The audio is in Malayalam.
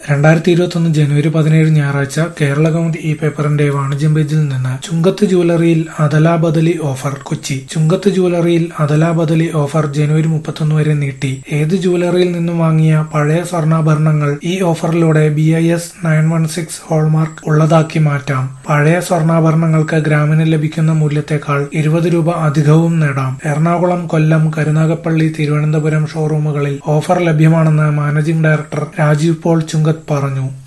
രണ്ടായിരത്തി ഇരുപത്തൊന്ന് ജനുവരി പതിനേഴ് ഞായറാഴ്ച കേരള കൗമുദി ഈ പേപ്പറിന്റെ വാണിജ്യം പേജിൽ നിന്ന് ചുങ്കത്ത് ജുവലറിയിൽ അദലാബദലി ഓഫർ കൊച്ചി ചുങ്കത്ത് ജുവലറിയിൽ അദലാബദലി ഓഫർ ജനുവരി മുപ്പത്തൊന്ന് വരെ നീട്ടി ഏത് ജുവലറിയിൽ നിന്നും വാങ്ങിയ പഴയ സ്വർണ്ണാഭരണങ്ങൾ ഈ ഓഫറിലൂടെ B I S nine one six hallmark ഉള്ളതാക്കി മാറ്റാം പഴയ സ്വർണ്ണാഭരണങ്ങൾക്ക് ഗ്രാമിന് ലഭിക്കുന്ന മൂല്യത്തെക്കാൾ ഇരുപത് രൂപ അധികവും നേടാം എറണാകുളം കൊല്ലം കരുനാഗപ്പള്ളി തിരുവനന്തപുരം ഷോറൂമുകളിൽ ഓഫർ ലഭ്യമാണെന്ന് മാനേജിംഗ് ഡയറക്ടർ രാജീവ് പോൾ ചുങ്കത്ത് പറഞ്ഞു